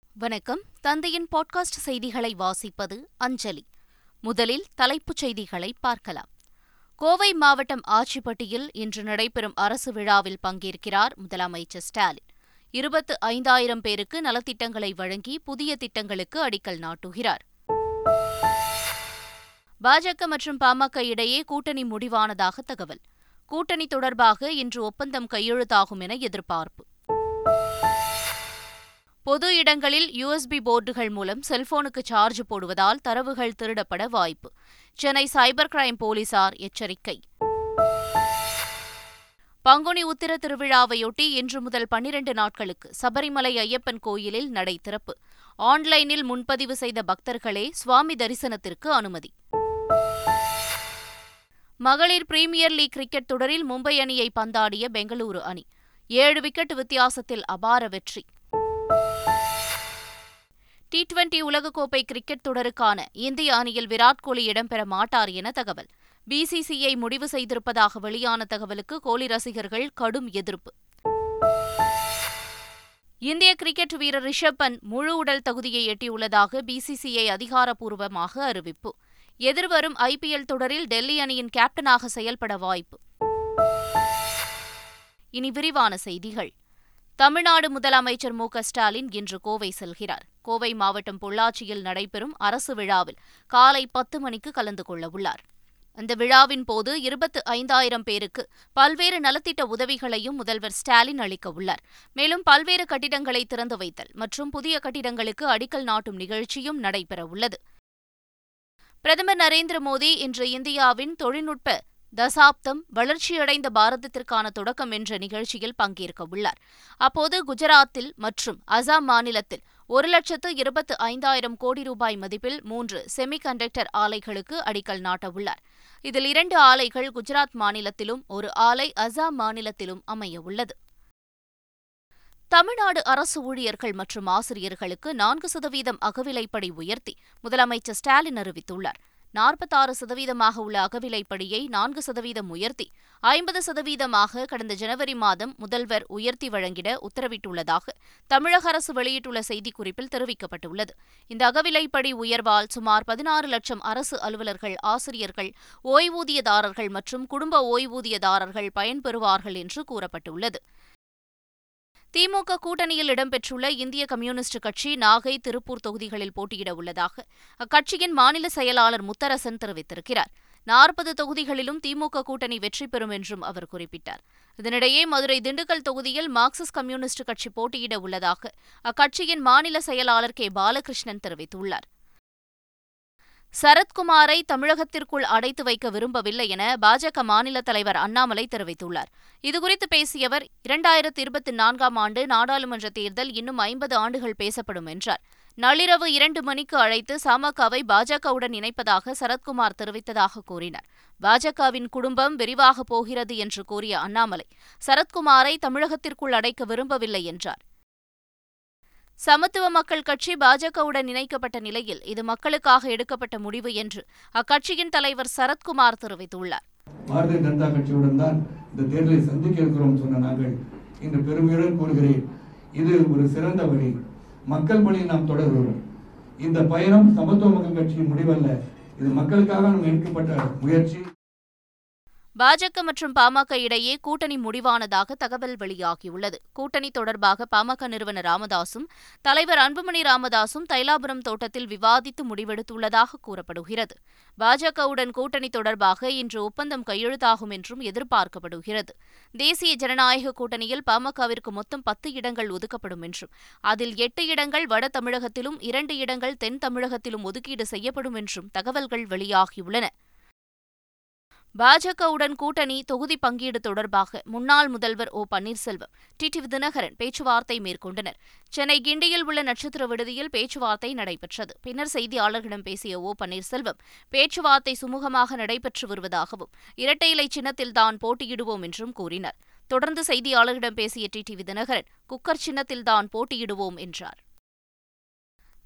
வணக்கம் தந்தையின் பாட்காஸ்ட் செய்திகளை வாசிப்பது அஞ்சலி முதலில் தலைப்புச் செய்திகளை பார்க்கலாம் கோவை மாவட்டம் ஆச்சிப்பட்டியில் இன்று நடைபெறும் அரசு விழாவில் பங்கேற்கிறார் முதலமைச்சர் ஸ்டாலின் இருபத்து ஐந்தாயிரம் பேருக்கு நலத்திட்டங்களை வழங்கி புதிய திட்டங்களுக்கு அடிக்கல் நாட்டுகிறார் பாஜக மற்றும் பாமக இடையே கூட்டணி முடிவானதாக தகவல் கூட்டணி தொடர்பாக இன்று ஒப்பந்தம் கையெழுத்தாகும் என எதிர்பார்ப்பு பொது இடங்களில் யுஎஸ்பி போர்டுகள் மூலம் செல்போனுக்கு சார்ஜ் போடுவதால் தரவுகள் திருடப்பட வாய்ப்பு சென்னை சைபர் கிரைம் போலீசார் எச்சரிக்கை பங்குனி உத்திர திருவிழாவையொட்டி இன்று முதல் பன்னிரண்டு நாட்களுக்கு சபரிமலை ஐயப்பன் கோயிலில் நடை திறப்பு ஆன்லைனில் முன்பதிவு செய்த பக்தர்களே சுவாமி தரிசனத்திற்கு அனுமதி மகளிர் பிரீமியர் லீக் கிரிக்கெட் தொடரில் மும்பை அணியை பந்தாடிய பெங்களூரு அணி ஏழு விக்கெட் வித்தியாசத்தில் அபார வெற்றி டி டுவெண்டி உலகக்கோப்பை கிரிக்கெட் தொடருக்கான இந்திய அணியில் விராட் கோலி இடம்பெற மாட்டார் என தகவல் பிசிசிஐ முடிவு செய்திருப்பதாக வெளியான தகவலுக்கு கோலி ரசிகர்கள் கடும் எதிர்ப்பு இந்திய கிரிக்கெட் வீரர் ரிஷப் பந்த் முழு உடல் தகுதியை எட்டியுள்ளதாக பிசிசிஐ அதிகாரப்பூர்வமாக அறிவிப்பு எதிர்வரும் ஐபிஎல் தொடரில் டெல்லி அணியின் கேப்டனாக செயல்பட வாய்ப்பு இனி விரிவான செய்திகள் தமிழ்நாடு முதலமைச்சர் மு ஸ்டாலின் இன்று கோவை செல்கிறார் கோவை மாவட்டம் பொள்ளாச்சியில் நடைபெறும் அரசு விழாவில் காலை பத்து மணிக்கு கலந்து கொள்ளவுள்ளார் அந்த விழாவின் போது இருபத்து ஐந்தாயிரம் பேருக்கு பல்வேறு நலத்திட்ட உதவிகளையும் முதல்வர் ஸ்டாலின் அளிக்க உள்ளார் மேலும் பல்வேறு கட்டிடங்களை திறந்து வைத்தல் மற்றும் புதிய கட்டிடங்களுக்கு அடிக்கல் நாட்டும் நிகழ்ச்சியும் நடைபெறவுள்ளது பிரதமர் நரேந்திர மோடி இன்று இந்தியாவின் தொழில்நுட்ப தசாப்தம் வளர்ச்சியடைந்த பாரதத்திற்கான தொடக்கம் என்ற நிகழ்ச்சியில் பங்கேற்க உள்ளார் அப்போது குஜராத்தில் மற்றும் அசாம் மாநிலத்தில் ஒரு லட்சத்து இருபத்து ஐந்தாயிரம் கோடி ரூபாய் மதிப்பில் மூன்று செமி கண்டக்டர் ஆலைகளுக்கு அடிக்கல் நாட்டவுள்ளார் இதில் இரண்டு ஆலைகள் குஜராத் மாநிலத்திலும் ஒரு ஆலை அசாம் மாநிலத்திலும் அமையவுள்ளது தமிழ்நாடு அரசு ஊழியர்கள் மற்றும் ஆசிரியர்களுக்கு நான்கு சதவீதம் அகவிலைப்படி உயர்த்தி முதலமைச்சர் ஸ்டாலின் அறிவித்துள்ளார் நாற்பத்தாறு சதவீதமாக உள்ள அகவிலைப்படியை நான்கு சதவீதம் உயர்த்தி ஐம்பது சதவீதமாக கடந்த ஜனவரி மாதம் முதல்வர் உயர்த்தி வழங்கிட உத்தரவிட்டுள்ளதாக தமிழக அரசு வெளியிட்டுள்ள செய்திக்குறிப்பில் தெரிவிக்கப்பட்டுள்ளது இந்த அகவிலைப்படி உயர்வால் சுமார் பதினாறு லட்சம் அரசு அலுவலர்கள் ஆசிரியர்கள் ஓய்வூதியதாரர்கள் மற்றும் குடும்ப ஓய்வூதியதாரர்கள் பயன்பெறுவார்கள் என்று கூறப்பட்டுள்ளது திமுக கூட்டணியில் இடம்பெற்றுள்ள இந்திய கம்யூனிஸ்ட் கட்சி நாகை திருப்பூர் தொகுதிகளில் போட்டியிட உள்ளதாக அக்கட்சியின் மாநில செயலாளர் முத்தரசன் தெரிவித்திருக்கிறார் நாற்பது தொகுதிகளிலும் திமுக கூட்டணி வெற்றி பெறும் என்றும் அவர் குறிப்பிட்டார் இதனிடையே மதுரை திண்டுக்கல் தொகுதியில் மார்க்சிஸ்ட் கம்யூனிஸ்ட் கட்சி போட்டியிட உள்ளதாக அக்கட்சியின் மாநில செயலாளர் கே பாலகிருஷ்ணன் தெரிவித்துள்ளார் சரத்குமாரை தமிழகத்திற்குள் அடைத்து வைக்க விரும்பவில்லை என பாஜக மாநில தலைவர் அண்ணாமலை தெரிவித்துள்ளார் இதுகுறித்து பேசிய அவர் இரண்டாயிரத்து இருபத்தி நான்காம் ஆண்டு நாடாளுமன்ற தேர்தல் இன்னும் ஐம்பது ஆண்டுகள் பேசப்படும் என்றார் நள்ளிரவு இரண்டு மணிக்கு அழைத்து சமகவை பாஜகவுடன் இணைப்பதாக சரத்குமார் தெரிவித்ததாக கூறினார் பாஜகவின் குடும்பம் விரிவாக போகிறது என்று கூறிய அண்ணாமலை சரத்குமாரை தமிழகத்திற்குள் அடைக்க விரும்பவில்லை என்றார் சமத்துவ மக்கள் கட்சி பாஜகவுடன் இணைக்கப்பட்ட நிலையில் இது மக்களுக்காக எடுக்கப்பட்ட முடிவு என்று அக்கட்சியின் தலைவர் சரத்குமார் தெரிவித்துள்ளார் பாரதிய ஜனதா கட்சியுடன் தான் இந்த தேர்தலை சந்திக்க இருக்கிறோம் சொன்ன நாங்கள் இன்று பெருமையுடன் கூறுகிறேன் இது ஒரு சிறந்த வழி மக்கள் பணி நாம் தொடர்கிறோம் இந்த பயணம் சமத்துவ மக்கள் கட்சியின் முடிவல்ல இது மக்களுக்காக நாம் எடுக்கப்பட்ட முயற்சி பாஜக மற்றும் பாமக இடையே கூட்டணி முடிவானதாக தகவல் வெளியாகியுள்ளது கூட்டணி தொடர்பாக பாமக நிறுவனர் ராமதாசும் தலைவர் அன்புமணி ராமதாசும் தைலாபுரம் தோட்டத்தில் விவாதித்து முடிவெடுத்துள்ளதாக கூறப்படுகிறது பாஜகவுடன் கூட்டணி தொடர்பாக இன்று ஒப்பந்தம் கையெழுத்தாகும் என்றும் எதிர்பார்க்கப்படுகிறது தேசிய ஜனநாயக கூட்டணியில் பாமகவிற்கு மொத்தம் பத்து இடங்கள் ஒதுக்கப்படும் என்றும் அதில் எட்டு இடங்கள் வட தமிழகத்திலும் இரண்டு இடங்கள் தென் தமிழகத்திலும் ஒதுக்கீடு செய்யப்படும் என்றும் தகவல்கள் வெளியாகியுள்ளன பாஜகவுடன் கூட்டணி தொகுதி பங்கீடு தொடர்பாக முன்னாள் முதல்வர் ஓ பன்னீர்செல்வம் டிடிவி தினகரன் பேச்சுவார்த்தை மேற்கொண்டனர் சென்னை கிண்டியில் உள்ள நட்சத்திர விடுதியில் பேச்சுவார்த்தை நடைபெற்றது பின்னர் செய்தியாளர்களிடம் பேசிய ஓ பன்னீர்செல்வம் பேச்சுவார்த்தை சுமூகமாக நடைபெற்று வருவதாகவும் இரட்டை இலை சின்னத்தில்தான் போட்டியிடுவோம் என்றும் கூறினார் தொடர்ந்து செய்தியாளர்களிடம் பேசிய டிடிவி தினகரன் குக்கர் சின்னத்தில்தான் போட்டியிடுவோம் என்றார்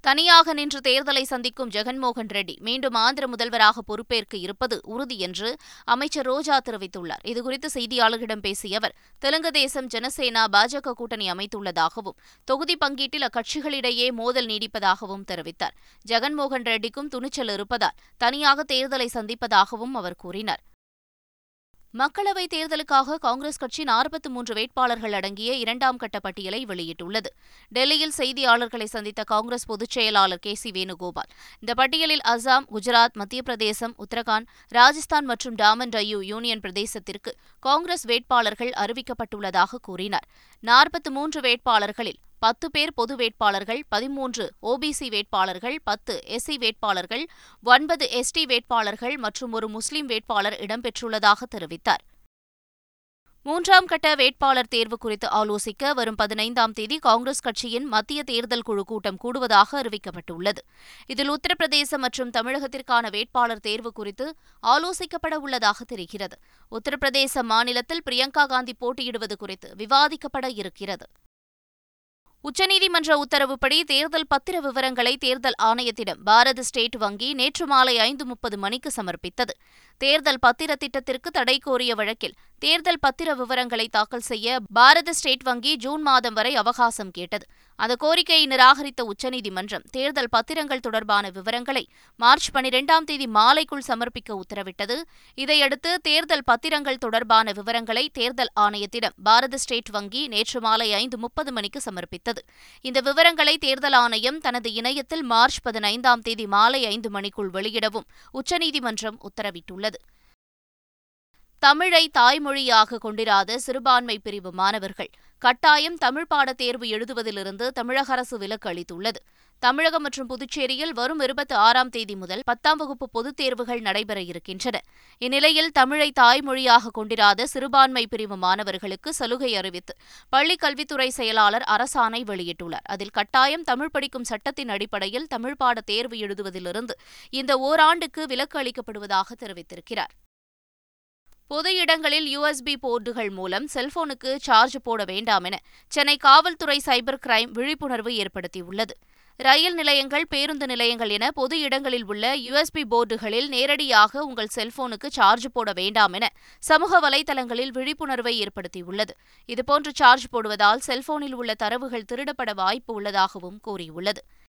தனியாக நின்று தேர்தலை சந்திக்கும் ஜெகன்மோகன் ரெட்டி மீண்டும் ஆந்திர முதல்வராக பொறுப்பேற்க இருப்பது உறுதி என்று அமைச்சர் ரோஜா தெரிவித்துள்ளார் இதுகுறித்து செய்தியாளர்களிடம் பேசிய அவர் தெலுங்கு தேசம் ஜனசேனா பாஜக கூட்டணி அமைத்துள்ளதாகவும் தொகுதி பங்கீட்டில் அக்கட்சிகளிடையே மோதல் நீடிப்பதாகவும் தெரிவித்தார் ஜெகன்மோகன் ரெட்டிக்கும் துணிச்சல் இருப்பதால் தனியாக தேர்தலை சந்திப்பதாகவும் அவர் கூறினார் மக்களவைத் தேர்தலுக்காக காங்கிரஸ் கட்சி நாற்பத்தி மூன்று வேட்பாளர்கள் அடங்கிய இரண்டாம் கட்ட பட்டியலை வெளியிட்டுள்ளது டெல்லியில் செய்தியாளர்களை சந்தித்த காங்கிரஸ் பொதுச் செயலாளர் கே சி வேணுகோபால் இந்த பட்டியலில் அசாம் குஜராத் மத்திய பிரதேசம் உத்தரகாண்ட் ராஜஸ்தான் மற்றும் டாமன் டையூ யூனியன் பிரதேசத்திற்கு காங்கிரஸ் வேட்பாளர்கள் அறிவிக்கப்பட்டுள்ளதாக கூறினார் நாற்பத்தி மூன்று வேட்பாளர்களில் பத்து பேர் பொது வேட்பாளர்கள் பதிமூன்று ஓபிசி வேட்பாளர்கள் பத்து எஸ்சி வேட்பாளர்கள் ஒன்பது எஸ்டி வேட்பாளர்கள் மற்றும் ஒரு முஸ்லிம் வேட்பாளர் இடம்பெற்றுள்ளதாக தெரிவித்தார் மூன்றாம் கட்ட வேட்பாளர் தேர்வு குறித்து ஆலோசிக்க வரும் பதினைந்தாம் தேதி காங்கிரஸ் கட்சியின் மத்திய தேர்தல் குழு கூட்டம் கூடுவதாக அறிவிக்கப்பட்டுள்ளது இதில் உத்தரப்பிரதேசம் மற்றும் தமிழகத்திற்கான வேட்பாளர் தேர்வு குறித்து ஆலோசிக்கப்பட உள்ளதாக தெரிகிறது உத்தரப்பிரதேச மாநிலத்தில் பிரியங்கா காந்தி போட்டியிடுவது குறித்து விவாதிக்கப்பட இருக்கிறது உச்சநீதிமன்ற உத்தரவுப்படி தேர்தல் பத்திர விவரங்களை தேர்தல் ஆணையத்திடம் பாரத ஸ்டேட் வங்கி நேற்று மாலை ஐந்து முப்பது மணிக்கு சமர்ப்பித்தது தேர்தல் பத்திர திட்டத்திற்கு தடை கோரிய வழக்கில் தேர்தல் பத்திர விவரங்களை தாக்கல் செய்ய பாரத ஸ்டேட் வங்கி ஜூன் மாதம் வரை அவகாசம் கேட்டது அந்த கோரிக்கையை நிராகரித்த உச்சநீதிமன்றம் தேர்தல் பத்திரங்கள் தொடர்பான விவரங்களை மார்ச் பனிரெண்டாம் தேதி மாலைக்குள் சமர்ப்பிக்க உத்தரவிட்டது இதையடுத்து தேர்தல் பத்திரங்கள் தொடர்பான விவரங்களை தேர்தல் ஆணையத்திடம் பாரத ஸ்டேட் வங்கி நேற்று மாலை ஐந்து முப்பது மணிக்கு சமர்ப்பித்தது இந்த விவரங்களை தேர்தல் ஆணையம் தனது இணையத்தில் மார்ச் பதினைந்தாம் தேதி மாலை ஐந்து மணிக்குள் வெளியிடவும் உச்சநீதிமன்றம் உத்தரவிட்டுள்ளது தமிழை தாய்மொழியாக கொண்டிராத சிறுபான்மை பிரிவு மாணவர்கள் கட்டாயம் தமிழ் பாடத் தேர்வு எழுதுவதிலிருந்து தமிழக அரசு விலக்கு அளித்துள்ளது தமிழகம் மற்றும் புதுச்சேரியில் வரும் இருபத்தி ஆறாம் தேதி முதல் பத்தாம் வகுப்பு பொதுத் தேர்வுகள் நடைபெற இருக்கின்றன இந்நிலையில் தமிழை தாய்மொழியாக கொண்டிராத சிறுபான்மை பிரிவு மாணவர்களுக்கு சலுகை அறிவித்து பள்ளிக் கல்வித்துறை செயலாளர் அரசாணை வெளியிட்டுள்ளார் அதில் கட்டாயம் தமிழ் படிக்கும் சட்டத்தின் அடிப்படையில் தமிழ் பாட தேர்வு எழுதுவதிலிருந்து இந்த ஓராண்டுக்கு விலக்கு அளிக்கப்படுவதாக தெரிவித்திருக்கிறார் பொது இடங்களில் யுஎஸ்பி போர்டுகள் மூலம் செல்போனுக்கு சார்ஜ் போட வேண்டாம் என சென்னை காவல்துறை சைபர் கிரைம் விழிப்புணர்வு ஏற்படுத்தியுள்ளது ரயில் நிலையங்கள் பேருந்து நிலையங்கள் என பொது இடங்களில் உள்ள யுஎஸ்பி போர்டுகளில் நேரடியாக உங்கள் செல்போனுக்கு சார்ஜ் போட வேண்டாம் என சமூக வலைதளங்களில் விழிப்புணர்வை ஏற்படுத்தியுள்ளது இதுபோன்று சார்ஜ் போடுவதால் செல்போனில் உள்ள தரவுகள் திருடப்பட வாய்ப்பு உள்ளதாகவும் கூறியுள்ளது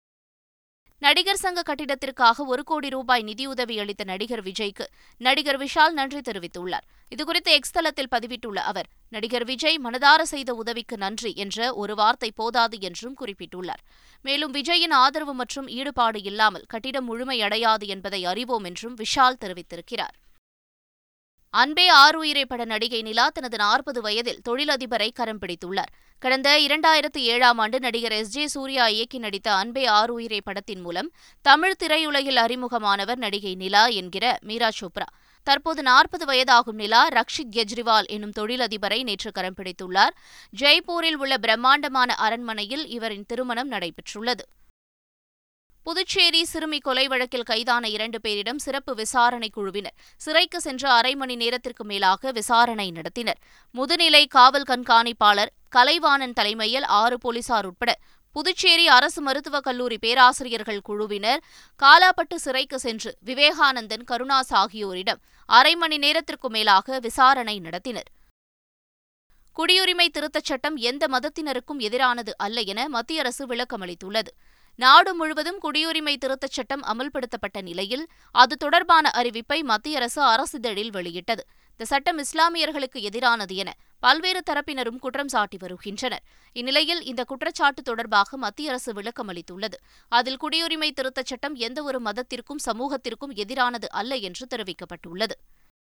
நடிகர் சங்க கட்டிடத்திற்காக ஒரு கோடி ரூபாய் நிதியுதவி அளித்த நடிகர் விஜய்க்கு நடிகர் விஷால் நன்றி தெரிவித்துள்ளார் இதுகுறித்து எக்ஸ் தளத்தில் பதிவிட்டுள்ள அவர் நடிகர் விஜய் மனதார செய்த உதவிக்கு நன்றி என்ற ஒரு வார்த்தை போதாது என்றும் குறிப்பிட்டுள்ளார் மேலும் விஜயின் ஆதரவு மற்றும் ஈடுபாடு இல்லாமல் கட்டிடம் முழுமையடையாது என்பதை அறிவோம் என்றும் விஷால் தெரிவித்திருக்கிறார் அன்பே ஆறுயிரை பட நடிகை நிலா தனது நாற்பது வயதில் தொழிலதிபரை கரம் பிடித்துள்ளார் கடந்த இரண்டாயிரத்து ஏழாம் ஆண்டு நடிகர் எஸ் ஜே சூர்யா இயக்கி நடித்த அன்பே ஆறுயிரை படத்தின் மூலம் தமிழ் திரையுலகில் அறிமுகமானவர் நடிகை நிலா என்கிற மீரா சோப்ரா தற்போது நாற்பது வயதாகும் நிலா ரக்ஷித் கெஜ்ரிவால் எனும் தொழிலதிபரை நேற்று கரம் பிடித்துள்ளார் ஜெய்ப்பூரில் உள்ள பிரம்மாண்டமான அரண்மனையில் இவரின் திருமணம் நடைபெற்றுள்ளது புதுச்சேரி சிறுமி கொலை வழக்கில் கைதான இரண்டு பேரிடம் சிறப்பு விசாரணை குழுவினர் சிறைக்கு சென்ற அரை மணி நேரத்திற்கு மேலாக விசாரணை நடத்தினர் முதுநிலை காவல் கண்காணிப்பாளர் கலைவாணன் தலைமையில் ஆறு போலீசார் உட்பட புதுச்சேரி அரசு மருத்துவக் கல்லூரி பேராசிரியர்கள் குழுவினர் காலாப்பட்டு சிறைக்கு சென்று விவேகானந்தன் கருணாஸ் ஆகியோரிடம் அரை மணி நேரத்திற்கு மேலாக விசாரணை நடத்தினர் குடியுரிமை திருத்தச் சட்டம் எந்த மதத்தினருக்கும் எதிரானது அல்ல என மத்திய அரசு விளக்கமளித்துள்ளது நாடு முழுவதும் குடியுரிமை திருத்தச் சட்டம் அமல்படுத்தப்பட்ட நிலையில் அது தொடர்பான அறிவிப்பை மத்திய அரசு அரசிதழில் வெளியிட்டது இந்த சட்டம் இஸ்லாமியர்களுக்கு எதிரானது என பல்வேறு தரப்பினரும் குற்றம் சாட்டி வருகின்றனர் இந்நிலையில் இந்த குற்றச்சாட்டு தொடர்பாக மத்திய அரசு விளக்கம் அளித்துள்ளது அதில் குடியுரிமை திருத்தச் சட்டம் எந்தவொரு மதத்திற்கும் சமூகத்திற்கும் எதிரானது அல்ல என்று தெரிவிக்கப்பட்டுள்ளது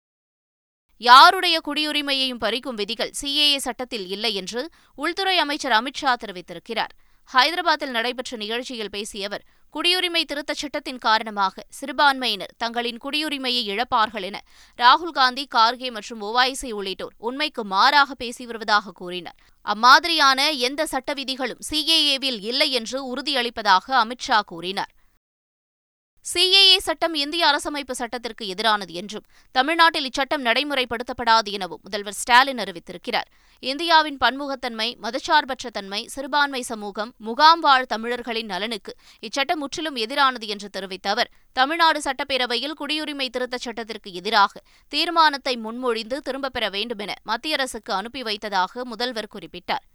யாருடைய குடியுரிமையையும் பறிக்கும் விதிகள் சிஏஏ சட்டத்தில் இல்லை என்று உள்துறை அமைச்சர் அமித்ஷா தெரிவித்திருக்கிறார் ஹைதராபாத்தில் நடைபெற்ற நிகழ்ச்சியில் பேசிய அவர் குடியுரிமை திருத்தச் சட்டத்தின் காரணமாக சிறுபான்மையினர் தங்களின் குடியுரிமையை இழப்பார்கள் என ராகுல் காந்தி கார்கே மற்றும் ஒவாய்சி உள்ளிட்டோர் உண்மைக்கு மாறாக பேசி வருவதாக கூறினார் அம்மாதிரியான எந்த சட்ட விதிகளும் சிஏஏவில் இல்லை என்று உறுதியளிப்பதாக அமித்ஷா கூறினார் சிஏஏ சட்டம் இந்திய அரசமைப்பு சட்டத்திற்கு எதிரானது என்றும் தமிழ்நாட்டில் இச்சட்டம் நடைமுறைப்படுத்தப்படாது எனவும் முதல்வர் ஸ்டாலின் அறிவித்திருக்கிறார் இந்தியாவின் பன்முகத்தன்மை மதச்சார்பற்ற தன்மை சிறுபான்மை சமூகம் முகாம் வாழ் தமிழர்களின் நலனுக்கு இச்சட்டம் முற்றிலும் எதிரானது என்று தெரிவித்த அவர் தமிழ்நாடு சட்டப்பேரவையில் குடியுரிமை திருத்தச் சட்டத்திற்கு எதிராக தீர்மானத்தை முன்மொழிந்து திரும்பப் பெற வேண்டுமென மத்திய அரசுக்கு அனுப்பி வைத்ததாக முதல்வர் குறிப்பிட்டார்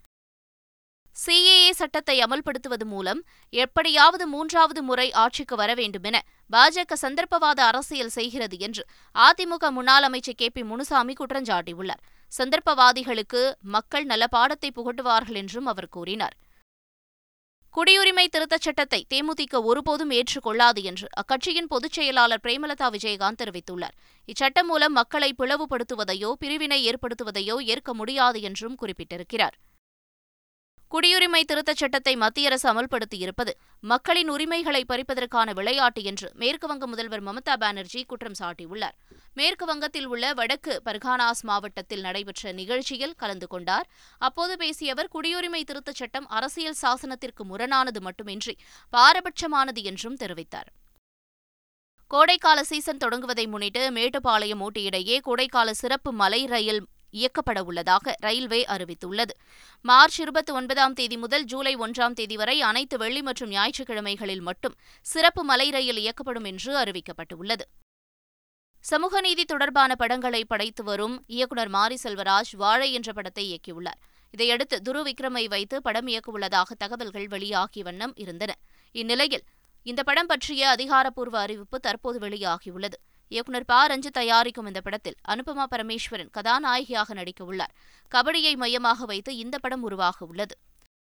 சிஏஏ சட்டத்தை அமல்படுத்துவது மூலம் எப்படியாவது மூன்றாவது முறை ஆட்சிக்கு வர வேண்டுமென பாஜக சந்தர்ப்பவாத அரசியல் செய்கிறது என்று அதிமுக முன்னாள் அமைச்சர் கே பி முனுசாமி குற்றஞ்சாட்டியுள்ளார் சந்தர்ப்பவாதிகளுக்கு மக்கள் நல்ல பாடத்தை புகட்டுவார்கள் என்றும் அவர் கூறினார் குடியுரிமை திருத்தச் சட்டத்தை தேமுதிக ஒருபோதும் ஏற்றுக்கொள்ளாது என்று அக்கட்சியின் பொதுச் செயலாளர் பிரேமலதா விஜயகாந்த் தெரிவித்துள்ளார் இச்சட்டம் மூலம் மக்களை பிளவுபடுத்துவதையோ பிரிவினை ஏற்படுத்துவதையோ ஏற்க முடியாது என்றும் குறிப்பிட்டிருக்கிறார் குடியுரிமை திருத்தச் சட்டத்தை மத்திய அரசு அமல்படுத்தியிருப்பது மக்களின் உரிமைகளை பறிப்பதற்கான விளையாட்டு என்று மேற்குவங்க முதல்வர் மமதா பானர்ஜி குற்றம் சாட்டியுள்ளார் மேற்கு வங்கத்தில் உள்ள வடக்கு பர்கானாஸ் மாவட்டத்தில் நடைபெற்ற நிகழ்ச்சியில் கலந்து கொண்டார் அப்போது பேசிய அவர் குடியுரிமை திருத்தச் சட்டம் அரசியல் சாசனத்திற்கு முரணானது மட்டுமின்றி பாரபட்சமானது என்றும் தெரிவித்தார் கோடைக்கால சீசன் தொடங்குவதை முன்னிட்டு மேட்டுப்பாளையம் ஊட்டி இடையே கோடைக்கால சிறப்பு மலை ரயில் இயக்கப்பட உள்ளதாக ரயில்வே அறிவித்துள்ளது மார்ச் இருபத்தி ஒன்பதாம் தேதி முதல் ஜூலை ஒன்றாம் தேதி வரை அனைத்து வெள்ளி மற்றும் ஞாயிற்றுக்கிழமைகளில் மட்டும் சிறப்பு மலை ரயில் இயக்கப்படும் என்று அறிவிக்கப்பட்டுள்ளது சமூக நீதி தொடர்பான படங்களை படைத்து வரும் இயக்குநர் மாரி செல்வராஜ் வாழை என்ற படத்தை இயக்கியுள்ளார் இதையடுத்து துரு விக்ரமை வைத்து படம் இயக்கவுள்ளதாக தகவல்கள் வெளியாகி வண்ணம் இருந்தன இந்நிலையில் இந்த படம் பற்றிய அதிகாரப்பூர்வ அறிவிப்பு தற்போது வெளியாகியுள்ளது இயக்குநர் ப ரஞ்சித் தயாரிக்கும் இந்த படத்தில் அனுபமா பரமேஸ்வரன் கதாநாயகியாக நடிக்க உள்ளார் கபடியை மையமாக வைத்து இந்த படம் உருவாக உள்ளது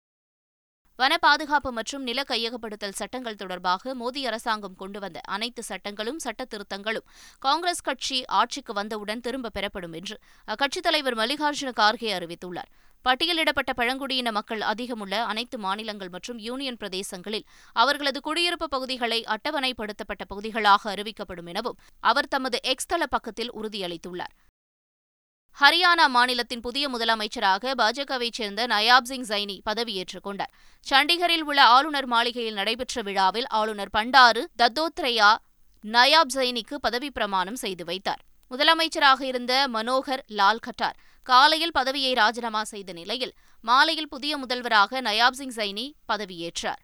வன பாதுகாப்பு மற்றும் நில கையகப்படுத்தல் சட்டங்கள் தொடர்பாக மோடி அரசாங்கம் கொண்டு வந்த அனைத்து சட்டங்களும் சட்ட திருத்தங்களும் காங்கிரஸ் கட்சி ஆட்சிக்கு வந்தவுடன் திரும்ப பெறப்படும் என்று அக்கட்சித் தலைவர் மல்லிகார்ஜுன கார்கே அறிவித்துள்ளார் பட்டியலிடப்பட்ட பழங்குடியின மக்கள் அதிகமுள்ள அனைத்து மாநிலங்கள் மற்றும் யூனியன் பிரதேசங்களில் அவர்களது குடியிருப்பு பகுதிகளை அட்டவணைப்படுத்தப்பட்ட பகுதிகளாக அறிவிக்கப்படும் எனவும் அவர் தமது எக்ஸ் தள பக்கத்தில் உறுதியளித்துள்ளார் ஹரியானா மாநிலத்தின் புதிய முதலமைச்சராக பாஜகவைச் சேர்ந்த நயாப் சிங் சைனி பதவியேற்றுக் கொண்டார் சண்டிகரில் உள்ள ஆளுநர் மாளிகையில் நடைபெற்ற விழாவில் ஆளுநர் பண்டாரு தத்தோத்ரேயா நயாப் சைனிக்கு பதவி பிரமாணம் செய்து வைத்தார் முதலமைச்சராக இருந்த மனோகர் லால் கட்டார் காலையில் பதவியை ராஜினாமா செய்த நிலையில் மாலையில் புதிய முதல்வராக நயாப் சிங் சைனி பதவியேற்றார்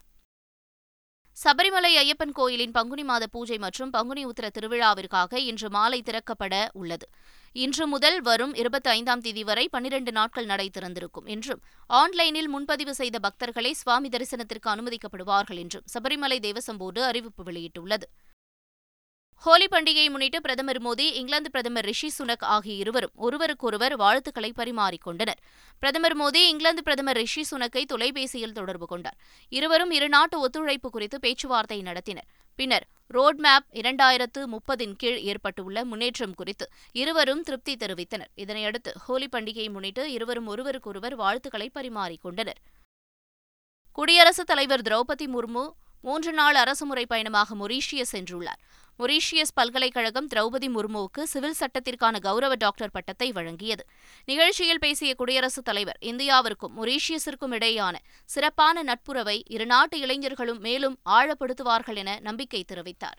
சபரிமலை ஐயப்பன் கோயிலின் பங்குனி மாத பூஜை மற்றும் பங்குனி உத்திர திருவிழாவிற்காக இன்று மாலை திறக்கப்பட உள்ளது இன்று முதல் வரும் இருபத்தி ஐந்தாம் தேதி வரை பனிரண்டு நாட்கள் நடை திறந்திருக்கும் என்றும் ஆன்லைனில் முன்பதிவு செய்த பக்தர்களே சுவாமி தரிசனத்திற்கு அனுமதிக்கப்படுவார்கள் என்றும் சபரிமலை தேவசம் போர்டு அறிவிப்பு வெளியிட்டுள்ளது ஹோலி பண்டிகையை முன்னிட்டு பிரதமர் மோடி இங்கிலாந்து பிரதமர் ரிஷி சுனக் ஆகிய இருவரும் ஒருவருக்கொருவர் வாழ்த்துக்களை பரிமாறிக்கொண்டனர் பிரதமர் மோடி இங்கிலாந்து பிரதமர் ரிஷி சுனக்கை தொலைபேசியில் தொடர்பு கொண்டார் இருவரும் இருநாட்டு ஒத்துழைப்பு குறித்து பேச்சுவார்த்தை நடத்தினர் பின்னர் ரோட் மேப் இரண்டாயிரத்து முப்பதின் கீழ் ஏற்பட்டுள்ள முன்னேற்றம் குறித்து இருவரும் திருப்தி தெரிவித்தனர் இதனையடுத்து ஹோலி பண்டிகையை முன்னிட்டு இருவரும் ஒருவருக்கொருவர் வாழ்த்துக்களை பரிமாறிக்கொண்டனர் குடியரசுத் தலைவர் திரௌபதி முர்மு மூன்று நாள் அரசுமுறை பயணமாக மொரீஷியஸ் சென்றுள்ளார் மொரீஷியஸ் பல்கலைக்கழகம் திரௌபதி முர்முவுக்கு சிவில் சட்டத்திற்கான கௌரவ டாக்டர் பட்டத்தை வழங்கியது நிகழ்ச்சியில் பேசிய குடியரசுத் தலைவர் இந்தியாவிற்கும் மொரீஷியஸிற்கும் இடையேயான சிறப்பான நட்புறவை இருநாட்டு இளைஞர்களும் மேலும் ஆழப்படுத்துவார்கள் என நம்பிக்கை தெரிவித்தார்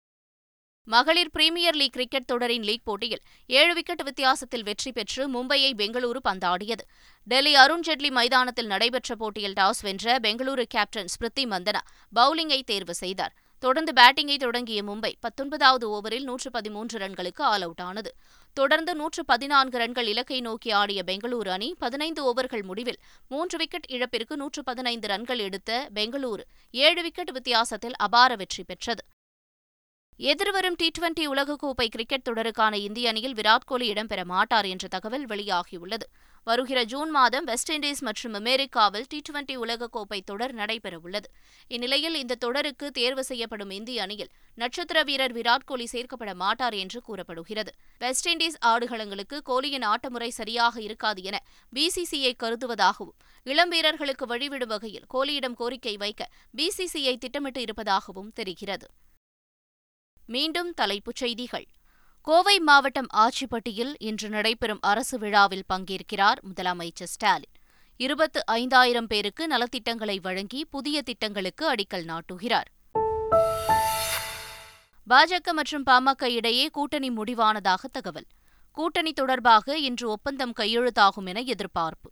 மகளிர் பிரீமியர் லீக் கிரிக்கெட் தொடரின் லீக் போட்டியில் ஏழு விக்கெட் வித்தியாசத்தில் வெற்றி பெற்று மும்பையை பெங்களூரு பந்தாடியது டெல்லி அருண் ஜெட்லி மைதானத்தில் நடைபெற்ற போட்டியில் டாஸ் வென்ற பெங்களூரு கேப்டன் ஸ்மிருதி மந்தனா பவுலிங்கை தேர்வு செய்தார் தொடர்ந்து பேட்டிங்கை தொடங்கிய மும்பை பத்தொன்பதாவது ஓவரில் நூற்று பதிமூன்று ரன்களுக்கு ஆல் அவுட் ஆனது தொடர்ந்து நூற்று பதினான்கு ரன்கள் இலக்கை நோக்கி ஆடிய பெங்களூரு அணி பதினைந்து ஓவர்கள் முடிவில் மூன்று விக்கெட் இழப்பிற்கு நூற்று பதினைந்து ரன்கள் எடுத்த பெங்களூரு ஏழு விக்கெட் வித்தியாசத்தில் அபார வெற்றி பெற்றது எதிர்வரும் டி டுவெண்டி உலகக்கோப்பை கிரிக்கெட் தொடருக்கான இந்திய அணியில் விராட் கோலி இடம்பெற மாட்டார் என்ற தகவல் வெளியாகியுள்ளது வருகிற ஜூன் மாதம் வெஸ்ட் இண்டீஸ் மற்றும் அமெரிக்காவில் டி டுவெண்டி உலகக்கோப்பை தொடர் நடைபெறவுள்ளது இந்நிலையில் இந்த தொடருக்கு தேர்வு செய்யப்படும் இந்திய அணியில் நட்சத்திர வீரர் விராட் கோலி சேர்க்கப்பட மாட்டார் என்று கூறப்படுகிறது வெஸ்ட் இண்டீஸ் ஆடுகளங்களுக்கு கோலியின் ஆட்டமுறை சரியாக இருக்காது என பிசிசிஐ கருதுவதாகவும் இளம் வீரர்களுக்கு வழிவிடும் வகையில் கோலியிடம் கோரிக்கை வைக்க பிசிசிஐ திட்டமிட்டு இருப்பதாகவும் தெரிகிறது மீண்டும் தலைப்புச் செய்திகள் கோவை மாவட்டம் ஆச்சிப்பட்டியில் இன்று நடைபெறும் அரசு விழாவில் பங்கேற்கிறார் முதலமைச்சர் ஸ்டாலின் இருபத்து ஐந்தாயிரம் பேருக்கு நலத்திட்டங்களை வழங்கி புதிய திட்டங்களுக்கு அடிக்கல் நாட்டுகிறார் பாஜக மற்றும் பாமக இடையே கூட்டணி முடிவானதாக தகவல் கூட்டணி தொடர்பாக இன்று ஒப்பந்தம் கையெழுத்தாகும் என எதிர்பார்ப்பு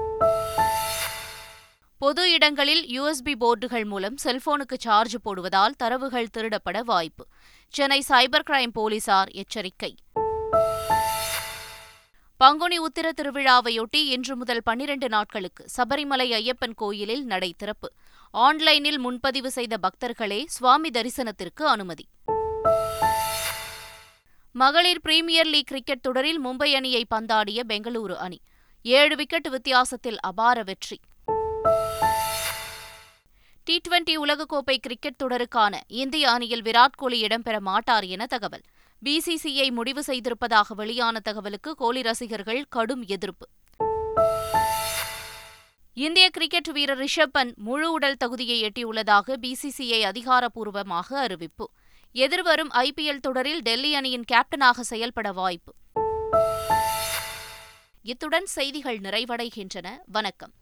பொது இடங்களில் யுஎஸ்பி போர்டுகள் மூலம் செல்போனுக்கு சார்ஜ் போடுவதால் தரவுகள் திருடப்பட வாய்ப்பு சென்னை சைபர் கிரைம் போலீசார் எச்சரிக்கை பங்குனி உத்திர திருவிழாவையொட்டி இன்று முதல் பன்னிரண்டு நாட்களுக்கு சபரிமலை ஐயப்பன் கோயிலில் நடை திறப்பு ஆன்லைனில் முன்பதிவு செய்த பக்தர்களே சுவாமி தரிசனத்திற்கு அனுமதி மகளிர் பிரீமியர் லீக் கிரிக்கெட் தொடரில் மும்பை அணியை பந்தாடிய பெங்களூரு அணி ஏழு விக்கெட் வித்தியாசத்தில் அபார வெற்றி டி டுவெண்டி உலகக்கோப்பை கிரிக்கெட் தொடருக்கான இந்திய அணியில் விராட் கோலி இடம்பெற மாட்டார் என தகவல் பிசிசிஐ முடிவு செய்திருப்பதாக வெளியான தகவலுக்கு கோலி ரசிகர்கள் கடும் எதிர்ப்பு இந்திய கிரிக்கெட் வீரர் ரிஷப் பந்த் முழு உடல் தகுதியை எட்டியுள்ளதாக பிசிசிஐ அதிகாரப்பூர்வமாக அறிவிப்பு எதிர்வரும் ஐபிஎல் தொடரில் டெல்லி அணியின் கேப்டனாக செயல்பட வாய்ப்பு இத்துடன் செய்திகள் நிறைவடைகின்றன வணக்கம்